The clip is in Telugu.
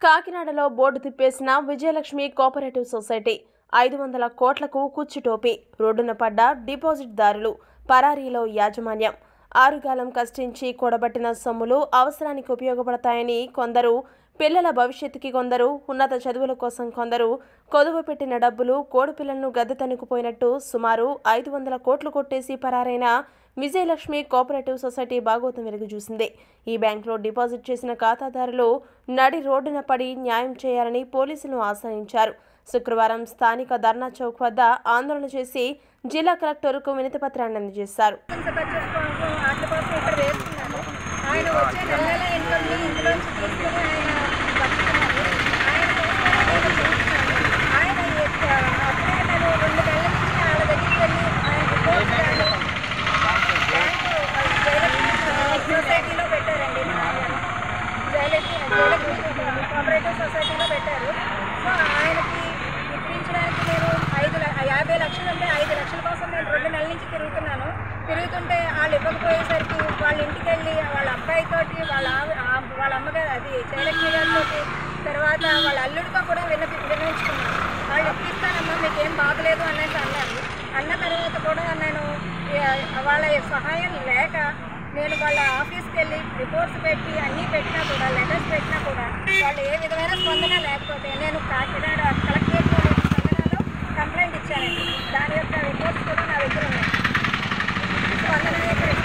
కాకినాడలో బోర్డు తిప్పేసిన విజయలక్ష్మి కోఆపరేటివ్ సొసైటీ ఐదు వందల కోట్లకు కుచ్చుటోపి రోడ్డున పడ్డ డిపాజిట్దారులు పరారీలో యాజమాన్యం ఆరుగాలం కష్టించి కూడబట్టిన సొమ్ములు అవసరానికి ఉపయోగపడతాయని కొందరు పిల్లల భవిష్యత్తుకి కొందరు ఉన్నత చదువుల కోసం కొందరు కొదువు పెట్టిన డబ్బులు కోడిపిల్లలను గద్దె తనుకుపోయినట్టు సుమారు ఐదు వందల కోట్లు కొట్టేసి పరారైన విజయలక్ష్మి కోఆపరేటివ్ సొసైటీ భాగవతం వెలుగు చూసింది ఈ బ్యాంకులో డిపాజిట్ చేసిన ఖాతాదారులు నడి రోడ్డున పడి న్యాయం చేయాలని పోలీసులను ఆశ్రయించారు శుక్రవారం స్థానిక ధర్నా చౌక్ వద్ద ఆందోళన చేసి జిల్లా కలెక్టర్కు వినతిపత్రాన్ని అందజేశారు పర్చేస్ కోసం వాటి కోసం ఇక్కడ వేస్తున్నాను ఆయన వచ్చే నెల నెల ఇన్కమ్ని ఇందులోంచి తీసుకుని ఆయన బతుకుతున్నారు ఆయన కోసం నేను చూస్తున్నాను ఆయన ఎక్క- అప్పుడే నేను రెండు నెలల నుంచి వాళ్ళ దగ్గరికి వెళ్ళి ఆయన రిపోర్ట్ కానీ బ్యాంకు జయలక్ష్మి సొసైటీలో పెట్టారండి మా ఆయన జయలక్ష్మి జయలక్ష్మి కోఆపరేటివ్ సొసైటీలో పెట్టారు సో ఆయనకి ఇప్పించడానికి నేను ఐదు ల- యాభై లక్షలు ఉంటే ఐదు లక్షల కోసం నేను రెండు నెలల నుంచి తిరుగుతున్నాను తిరుగుతుంటే వాళ్ళు ఇవ్వకపోయేసరికి వాళ్ళ ఇంటికి వెళ్ళి వాళ్ళ అబ్బాయితోటి వాళ్ళ ఆవి- ఆ- వాళ్ళ అమ్మగారు అది జయలక్ష్మి గారితో తర్వాత వాళ్ళ అల్లుడితో కూడా విన్నపి విన్నవించుకున్నాను వాళ్ళు ఇప్పిస్తానమ్మా మీకేం బాగలేదు అనేసి అన్నారు అన్న తర్వాత కూడా నేను ఏ, వాళ్ళ సహాయం లేక నేను వాళ్ళ ఆఫీస్కి వెళ్ళి రిపోర్ట్స్ పెట్టి అన్నీ పెట్టినా కూడా లెటర్స్ పెట్టినా కూడా వాళ్ళు ఏ విధమైన స్పందన లేకపోతే నేను కాకినాడ కలెక్టరేట్ స్పందనలో కంప్లైంట్ ఇచ్చానండి దాని యొక్క రిపోర్ట్స్ కూడా నా దగ్గర ఉన్నాయి స్పందన యొక్క